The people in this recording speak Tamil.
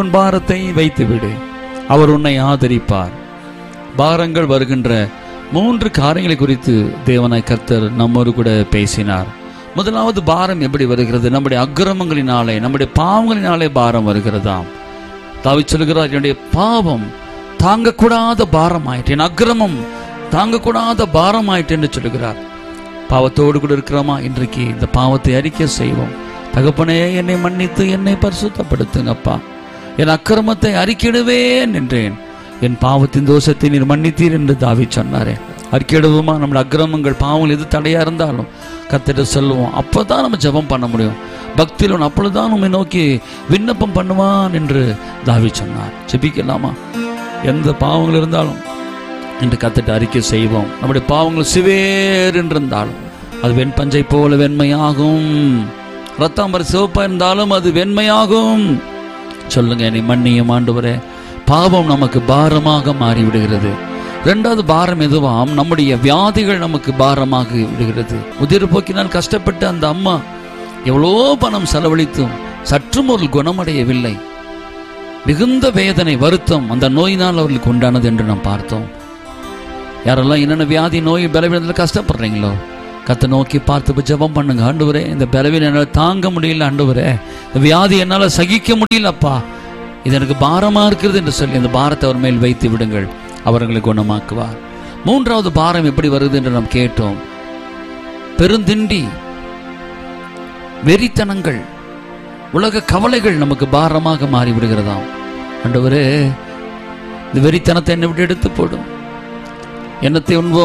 உன் பாரத்தை வைத்து விடு அவர் உன்னை ஆதரிப்பார் பாரங்கள் வருகின்ற மூன்று காரியங்களை குறித்து தேவனாய் கர்த்தர் நம்மோடு கூட பேசினார் முதலாவது பாரம் எப்படி வருகிறது நம்முடைய அக்கிரமங்களினாலே நம்முடைய பாவங்களினாலே பாரம் வருகிறதாம் தாவி சொல்கிறார் என்னுடைய பாவம் தாங்கக்கூடாத பாரம் ஆயிற்று என் அக்கிரமம் தாங்கக்கூடாத பாரம் ஆயிற்று என்று சொல்லுகிறார் பாவத்தோடு கூட இருக்கிறோமா இன்றைக்கு இந்த பாவத்தை அறிக்கை செய்வோம் தகப்பனே என்னை மன்னித்து என்னை பரிசுத்தப்படுத்துங்கப்பா என் அக்கிரமத்தை அறிக்கையிடுவேன் என்றேன் என் பாவத்தின் தோஷத்தை நீர் மன்னித்தீர் என்று தாவி சொன்னாரே அறிக்கையிடுவோமா நம்முடைய அக்கிரமங்கள் பாவங்கள் எது தடையா இருந்தாலும் கத்திட்டு சொல்லுவோம் அப்பதான் நம்ம ஜெபம் பண்ண முடியும் பக்தியில் அப்பொழுதுதான் நம்மை நோக்கி விண்ணப்பம் பண்ணுவான் என்று தாவி சொன்னார் ஜெபிக்கலாமா எந்த பாவங்கள் இருந்தாலும் என்று கத்திட்டு அறிக்கை செய்வோம் நம்முடைய பாவங்கள் சிவேர் என்றிருந்தாலும் அது வெண்பஞ்சை போல வெண்மையாகும் ரத்தாம்பர சிவப்பா இருந்தாலும் அது வெண்மையாகும் சொல்லுங்க என்னை மன்னியும் ஆண்டவரே பாவம் நமக்கு பாரமாக மாறிவிடுகிறது ரெண்டாவது பாரம் எதுவாம் நம்முடைய வியாதிகள் நமக்கு பாரமாக விடுகிறது உதிர் போக்கினால் கஷ்டப்பட்டு அந்த அம்மா எவ்வளோ பணம் செலவழித்தும் சற்றும் ஒரு குணமடையவில்லை மிகுந்த வேதனை வருத்தம் அந்த நோயினால் அவர்களுக்கு உண்டானது என்று நாம் பார்த்தோம் யாரெல்லாம் என்னென்ன வியாதி நோய் பலவீனத்தில் கஷ்டப்படுறீங்களோ கத்தை நோக்கி பார்த்து ஜெபம் பண்ணுங்க ஆண்டவரே இந்த பலவீனம் என்னால் தாங்க முடியல ஆண்டவரே இந்த வியாதி என்னால் சகிக்க முடியலப்பா இது எனக்கு பாரமா இருக்கிறது என்று சொல்லி அந்த பாரத்தை அவர் மேல் வைத்து விடுங்கள் அவர்களை குணமாக்குவார் மூன்றாவது பாரம் எப்படி வருது என்று நாம் கேட்டோம் பெருந்திண்டி வெறித்தனங்கள் உலக கவலைகள் நமக்கு பாரமாக மாறி விடுகிறதாம் ஆண்டவரே இந்த வெறித்தனத்தை என்னை விட்டு எடுத்து போடும் என்னத்தை உண்போம்